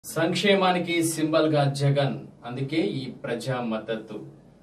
సంక్షేమానికి సింబల్ గా జగన్ అందుకే ఈ ప్రజా మద్దతు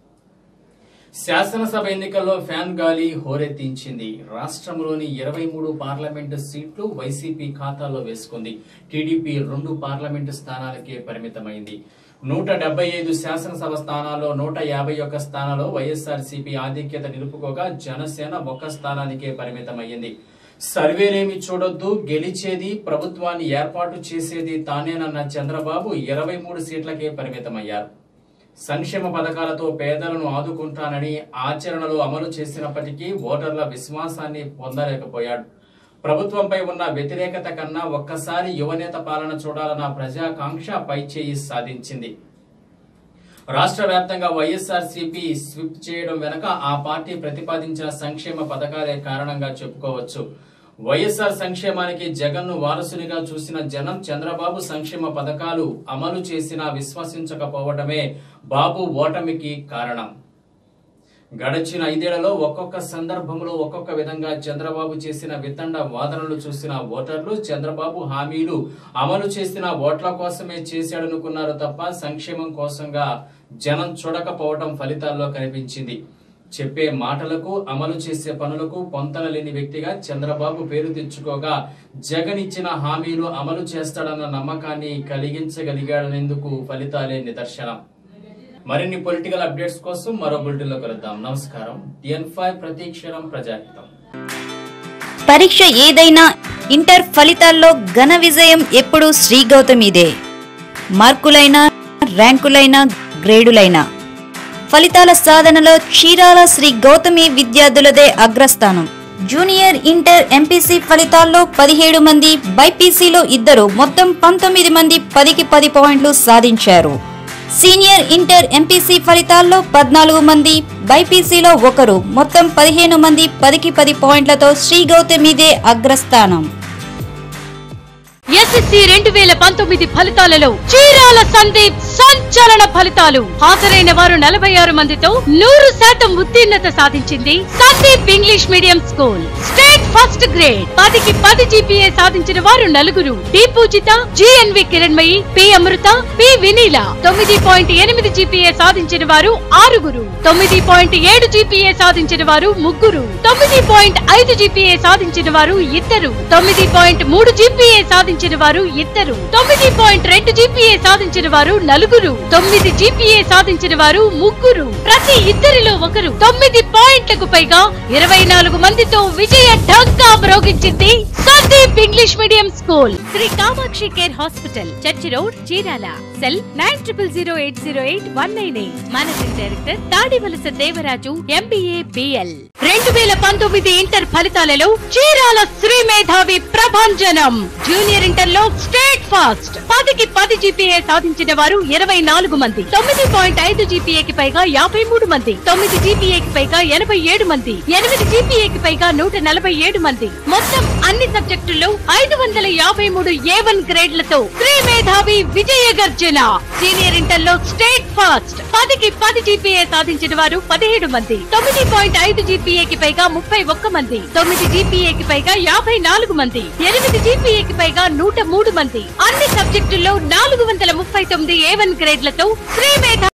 శాసనసభ ఎన్నికల్లో ఫ్యాన్ గాలి హోరెత్తించింది రాష్ట్రంలోని ఇరవై మూడు పార్లమెంటు సీట్లు వైసీపీ ఖాతాలో వేసుకుంది టీడీపీ రెండు పార్లమెంటు స్థానాలకే పరిమితమైంది నూట డెబ్బై ఐదు శాసనసభ స్థానాల్లో నూట యాభై ఒక్క స్థానాల్లో వైఎస్ఆర్సీపీ ఆధిక్యత నిలుపుకోగా జనసేన ఒక్క స్థానానికే పరిమితమైంది సర్వేలేమి చూడొద్దు గెలిచేది ప్రభుత్వాన్ని ఏర్పాటు చేసేది తానేనన్న చంద్రబాబు ఇరవై మూడు సీట్లకే పరిమితమయ్యారు సంక్షేమ పథకాలతో పేదలను ఆదుకుంటానని ఆచరణలో అమలు చేసినప్పటికీ ఓటర్ల విశ్వాసాన్ని పొందలేకపోయాడు ప్రభుత్వంపై ఉన్న వ్యతిరేకత కన్నా ఒక్కసారి యువనేత పాలన చూడాలన్న ప్రజాకాంక్ష పైచేయి సాధించింది రాష్ట్ర వ్యాప్తంగా వైఎస్ఆర్ సిపి స్విప్ చేయడం వెనక ఆ పార్టీ ప్రతిపాదించిన సంక్షేమ పథకాలే కారణంగా చెప్పుకోవచ్చు వైఎస్ఆర్ సంక్షేమానికి జగన్ ను వారసునిగా చూసిన జనం చంద్రబాబు సంక్షేమ పథకాలు అమలు చేసినా విశ్వసించకపోవడమే బాబు ఓటమికి కారణం గడచిన ఐదేళ్లలో ఒక్కొక్క సందర్భంలో ఒక్కొక్క విధంగా చంద్రబాబు చేసిన వితండ వాదనలు చూసిన ఓటర్లు చంద్రబాబు హామీలు అమలు చేసిన ఓట్ల కోసమే చేశాడనుకున్నారు తప్ప సంక్షేమం కోసంగా జనం చూడకపోవటం ఫలితాల్లో కనిపించింది చెప్పే మాటలకు అమలు చేసే పనులకు పొంతన లేని వ్యక్తిగా చంద్రబాబు పేరు తెచ్చుకోగా జగన్ ఇచ్చిన హామీలు అమలు చేస్తాడన్న నమ్మకాన్ని కలిగించగలిగాడనేందుకు ఫలితాలే నిదర్శనం మరిన్ని పొలిటికల్ అప్డేట్స్ కోసం మరో బులెటిన్ లో కలుద్దాం నమస్కారం టిఎన్ ఫైవ్ ప్రతీక్షణం ప్రజాహితం పరీక్ష ఏదైనా ఇంటర్ ఫలితాల్లో ఘన విజయం ఎప్పుడూ శ్రీ గౌతమిదే మార్కులైనా ర్యాంకులైనా గ్రేడులైనా ఫలితాల సాధనలో చీరాల శ్రీ గౌతమి విద్యార్థులదే అగ్రస్థానం జూనియర్ ఇంటర్ ఎంపీసీ ఫలితాల్లో పదిహేడు మంది బైపీసీలో ఇద్దరు మొత్తం పంతొమ్మిది మంది పదికి పది పాయింట్లు సాధించారు సీనియర్ ఇంటర్ ఎంపీసీ ఫలితాల్లో పద్నాలుగు మంది బైపీసీలో ఒకరు మొత్తం పదిహేను మంది పదికి పది పాయింట్లతో శ్రీ గౌతమిదే అగ్రస్థానం ఎస్ఎస్సి రెండు వేల పంతొమ్మిది ఫలితాలలో చీరాల సందీప్ సంచలన ఫలితాలు హాజరైన వారు నలభై ఆరు మందితో నూరు శాతం ఉత్తీర్ణత సాధించింది Sandeep English medium school state first grade పదికి పది జీపీఏ సాధించిన వారు నలుగురు D Poojitha GNV Kiranmayi P Amrutha P Vineela తొమ్మిది పాయింట్ ఎనిమిది జీపీఏ సాధించిన వారు ఆరుగురు తొమ్మిది పాయింట్ ఏడు జీపీఏ సాధించిన వారు ముగ్గురు తొమ్మిది పాయింట్ ఐదు జీపీఏ సాధించిన వారు ఇద్దరు తొమ్మిది పాయింట్ మూడు జీపీఏ సాధించిన వారు ఇద్దరు తొమ్మిది పాయింట్ రెండు జీపీఏ సాధించిన వారు నలుగురు తొమ్మిది జీపీఏ సాధించిన వారు ముగ్గురు ప్రతి ఇద్దరిలో ఒకరు తొమ్మిది పాయింట్లకు పైగా ఇరవై నాలుగు మందితో విజయ ఢంకా మ్రోగించింది Sandeep English medium school Sri Kamakshi care hospital church road Chirala cell nine triple zero eight zero eight one nine eight managing director Tadivalasa Devaraju MBA BL రెండు వేల పంతొమ్మిది ఇంటర్ ఫలితాలలో చీరాల శ్రీ మేధావి ప్రభంజనం జూనియర్ ఇంటర్ లో స్టేట్ ఫాస్ట్ పదికి పది జీపీఏ సాధించిన వారు ఇరవై నాలుగు మంది తొమ్మిది పాయింట్ ఐదు జీపీఏకి పైగా యాభై మూడు మంది తొమ్మిది జీపీఏకి పైగా ఎనభై ఏడు మంది ఎనిమిది జీపీఏకి పైగా నూట నలభై ఏడు మంది మొత్తం అన్ని సబ్జెక్టుల్లో ఐదు వందల యాభై మూడు ఏ వన్ గ్రేడ్లతో శ్రీ మేధావి విజయ గర్జన సీనియర్ ఇంటర్ లో స్టేట్ ఫాస్ట్ పదికి పది జీపీఏ సాధించిన వారు పదిహేడు మంది తొమ్మిది పాయింట్ ఐదు జీపీఏకి పైగా ముప్పై ఒక్క మంది తొమ్మిది జీపీఏకి పైగా యాభై నాలుగు మంది ఎనిమిది జీపీఏకి పైగా నూట మూడు మంది అన్ని సబ్జెక్టుల్లో నాలుగు వందల ముప్పై తొమ్మిది ఏ వన్ గ్రేడ్లతో శ్రీ మేధా